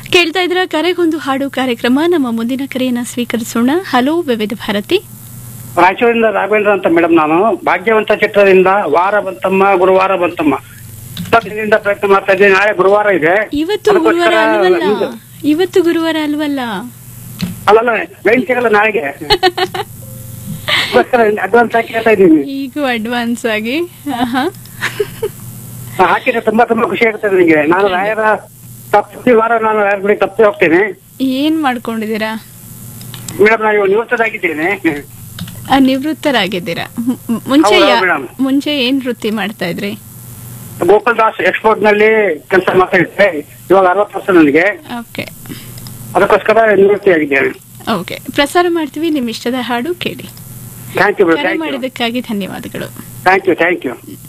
ಕೇಳ್ತಾ ಇದ್ರ ಕರೆಗೊಂದು ಹಾಡು ಕಾರ್ಯಕ್ರಮ ನಮ್ಮ ಮುಂದಿನ ಕರೆಯನ್ನ ಸ್ವೀಕರಿಸೋಣ ಹಲೋ ವಿವಿಧ ಭಾರತಿ ರಾಯಚೂರಿಂದ ರಾಘವೇಂದ್ರ ಅಂತ ಮೇಡಮ್ ನಾನು ಭಾಗ್ಯವಂತ ಚಿತ್ರದಿಂದ ವಾರ ಬಂತಮ್ಮ ಗುರುವಾರ ಬಂತಮ್ಮ ಇವತ್ತಿನಿಂದ ಪ್ರಯತ್ನ ಮಾಡ್ತಾ ಇದ್ದೀನಿ ನಾಳೆ ಗುರುವಾರ ಇದೆ ಇವತ್ತು ಅದಕ್ಕೋಸ್ಕರ ಗುರುವಾರ ಅಲ್ವಲ್ಲ ನಿಮ್ದು- ಇವತ್ತು ಗುರುವಾರ ಅಲ್ವಲ್ಲ ಅಲ್ಲಲ್ಲ ಲೈನ್ ಸಿಗಲ್ಲ ನಾಳೆಗೆ ಅದಕ್ಕೋಸ್ಕರ ಅಡ್ವಾನ್ಸ್ ಹಾಕಿ ಹೇಳ್ತಾ ಇದ್ದೀನಿ ಈಗೂ ಅಡ್ವಾನ್ಸ್ ಆಗಿ ಆಹಾ. ಹಾಕಿದ್ರೆ ತುಂಬಾ ತುಂಬಾ ಖುಷಿ ಆಗುತ್ತೆ ನನಗೆ ನಾನು ರಾಯರ ಪ್ರತಿ ವಾರ ನಾನು ರಾಯರ ಗುಡಿ ತಪ್ಪಿ ಹೋಗ್ತೇನೆ ಏನ್ ಮಾಡ್ಕೊಂಡಿದ್ದೀರಾ ಮೇಡಮ್ ನಾನು ಇವಾಗ ನಿವೃತ್ತರಾಗಿದ್ದೇನೆ ಆ, ನಿವೃತ್ತರಾಗಿದ್ದೀರಾ ಮು- ಮು- ಮುಂಚೆ ಹೌದು, ಯಾ- ಮೇಡಮ್. ಮುಂಚೆ ಏನ್ ವೃತ್ತಿ ಮಾಡ್ತಾ ಇದ್ರಿ ಗೋಕುಲ್ ದಾಸ್ ಎಕ್ಸ್ಪೋರ್ಟ್ ನಲ್ಲಿ ಕೆಲಸ ಮಾಡ್ತಾ ಇದ್ದೆ ಇವಾಗ ಅರವತ್ತು ವರ್ಷ ನನಗೆ ಓಕೆ ಅದಕ್ಕೋಸ್ಕರ ನಿವೃತ್ತಿಯಾಗಿದ್ದೇನೆ ಓಕೆ ಪ್ರಸಾರ ಮಾಡ್ತೀವಿ ನಿಮ್ ಇಷ್ಟದ ಹಾಡು ಕೇಳಿ ಥ್ಯಾಂಕ್ ಯು ಕರೆ ಥ್ಯಾಂಕ್ ಯು ಮಾಡಿದ್ದಕ್ಕಾಗಿ ಧನ್ಯವಾದಗಳು ಥ್ಯಾಂಕ್ ಯು ಥ್ಯಾಂಕ್ ಯು